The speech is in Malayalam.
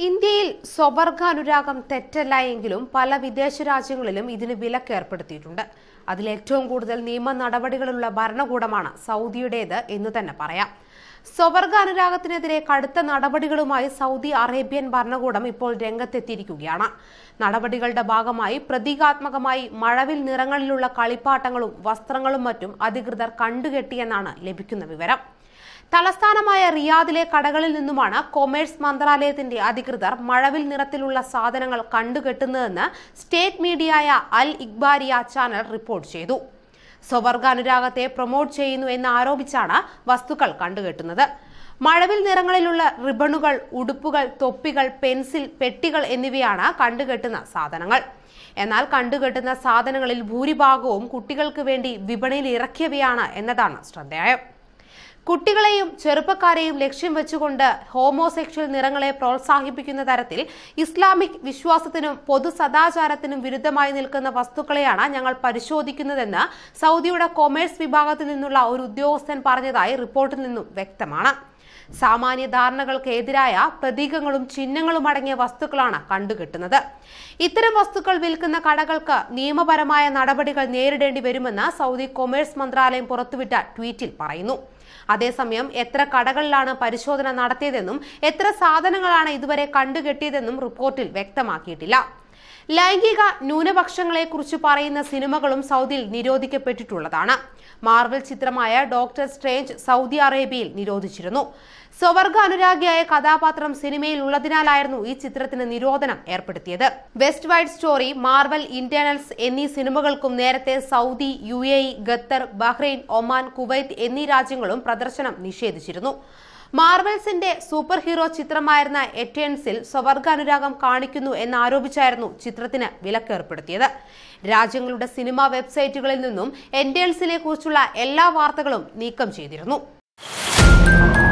ഇന്ത്യയിൽ സ്വവർഗാനുരാഗം തെറ്റല്ല എങ്കിലും പല വിദേശ രാജ്യങ്ങളിലും ഇതിന് വിലക്ക് ഏർപ്പെടുത്തിയിട്ടുണ്ട് അതിൽ ഏറ്റവും കൂടുതൽ നിയമ നടപടികളുള്ള ഭരണകൂടമാണ് സൗദിയുടേത് എന്ന് തന്നെ പറയാം സ്വവർഗാനുരാഗത്തിനെതിരെ കടുത്ത നടപടികളുമായി സൗദി അറേബ്യൻ ഭരണകൂടം ഇപ്പോൾ രംഗത്തെത്തിയിരിക്കുകയാണ് നടപടികളുടെ ഭാഗമായി പ്രതീകാത്മകമായി മഴവിൽ നിറങ്ങളിലുള്ള കളിപ്പാട്ടങ്ങളും വസ്ത്രങ്ങളും മറ്റും അധികൃതർ കണ്ടുകെട്ടിയെന്നാണ് ലഭിക്കുന്ന വിവരം തലസ്ഥാനമായ റിയാദിലെ കടകളിൽ നിന്നുമാണ് കൊമേഴ്സ് മന്ത്രാലയത്തിന്റെ അധികൃതർ മഴവിൽ നിറത്തിലുള്ള സാധനങ്ങൾ കണ്ടുകെട്ടുന്നതെന്ന് സ്റ്റേറ്റ് മീഡിയയായ അൽ ഇക്ബാരിയ ചാനൽ റിപ്പോർട്ട് ചെയ്തു സ്വവർഗാനുരാഗത്തെ പ്രൊമോട്ട് ചെയ്യുന്നു എന്ന് ആരോപിച്ചാണ് വസ്തുക്കൾ കണ്ടുകെട്ടുന്നത് മഴവിൽ നിറങ്ങളിലുള്ള റിബണുകൾ ഉടുപ്പുകൾ തൊപ്പികൾ പെൻസിൽ പെട്ടികൾ എന്നിവയാണ് കണ്ടുകെട്ടുന്ന സാധനങ്ങൾ എന്നാൽ കണ്ടുകെട്ടുന്ന സാധനങ്ങളിൽ ഭൂരിഭാഗവും കുട്ടികൾക്ക് വേണ്ടി വിപണിയിൽ ഇറക്കിയവയാണ് എന്നതാണ് ശ്രദ്ധേയം കുട്ടികളെയും ചെറുപ്പക്കാരെയും ലക്ഷ്യം വെച്ചുകൊണ്ട് ഹോമോസെക്ഷൽ നിറങ്ങളെ പ്രോത്സാഹിപ്പിക്കുന്ന തരത്തിൽ ഇസ്ലാമിക് വിശ്വാസത്തിനും പൊതു സദാചാരത്തിനും വിരുദ്ധമായി നിൽക്കുന്ന വസ്തുക്കളെയാണ് ഞങ്ങൾ പരിശോധിക്കുന്നതെന്ന് സൗദിയുടെ കൊമേഴ്സ് വിഭാഗത്തിൽ നിന്നുള്ള ഒരു ഉദ്യോഗസ്ഥൻ പറഞ്ഞതായി റിപ്പോർട്ടിൽ നിന്നും വ്യക്തമാണ് സാമാന്യ ധാരണകൾക്ക് എതിരായ പ്രതീകങ്ങളും ചിഹ്നങ്ങളും അടങ്ങിയ വസ്തുക്കളാണ് കണ്ടുകെട്ടുന്നത് ഇത്തരം വസ്തുക്കൾ വിൽക്കുന്ന കടകൾക്ക് നിയമപരമായ നടപടികൾ നേരിടേണ്ടി വരുമെന്ന് സൗദി കൊമേഴ്സ് മന്ത്രാലയം പുറത്തുവിട്ട ട്വീറ്റിൽ പറയുന്നു അതേസമയം എത്ര കടകളിലാണ് പരിശോധന നടത്തിയതെന്നും എത്ര സാധനങ്ങളാണ് ഇതുവരെ കണ്ടുകെട്ടിയതെന്നും റിപ്പോർട്ടിൽ വ്യക്തമാക്കിയിട്ടില്ല ലൈംഗിക ന്യൂനപക്ഷങ്ങളെക്കുറിച്ച് പറയുന്ന സിനിമകളും സൗദിയിൽ നിരോധിക്കപ്പെട്ടിട്ടുള്ളതാണ് മാർവൽ ചിത്രമായ ഡോക്ടർ സ്ട്രേഞ്ച് സൗദി അറേബ്യയിൽ നിരോധിച്ചിരുന്നു സ്വവർഗ അനുരാഗിയായ കഥാപാത്രം സിനിമയിൽ ഉള്ളതിനാലായിരുന്നു ഈ ചിത്രത്തിന് നിരോധനം ഏർപ്പെടുത്തിയത് West Side Story Marvel Eternals എന്നീ സിനിമകൾക്കും നേരത്തെ Saudi U A E Qatar Bahrain Oman Kuwait എന്നീ രാജ്യങ്ങളും പ്രദർശനം നിഷേധിച്ചിരുന്നു മാർവൽസിന്റെ സൂപ്പർ ഹീറോ ചിത്രമായിരുന്ന എറ്റേൺസിൽ സ്വവർഗാനുരാഗം കാണിക്കുന്നു എന്നാരോപിച്ചായിരുന്നു ചിത്രത്തിന് വിലക്കേർപ്പെടുത്തിയത് രാജ്യങ്ങളുടെ സിനിമാ വെബ്സൈറ്റുകളിൽ നിന്നും എൻഡേൾസിനെ കുറിച്ചുള്ള എല്ലാ വാർത്തകളും നീക്കം ചെയ്തിരുന്നു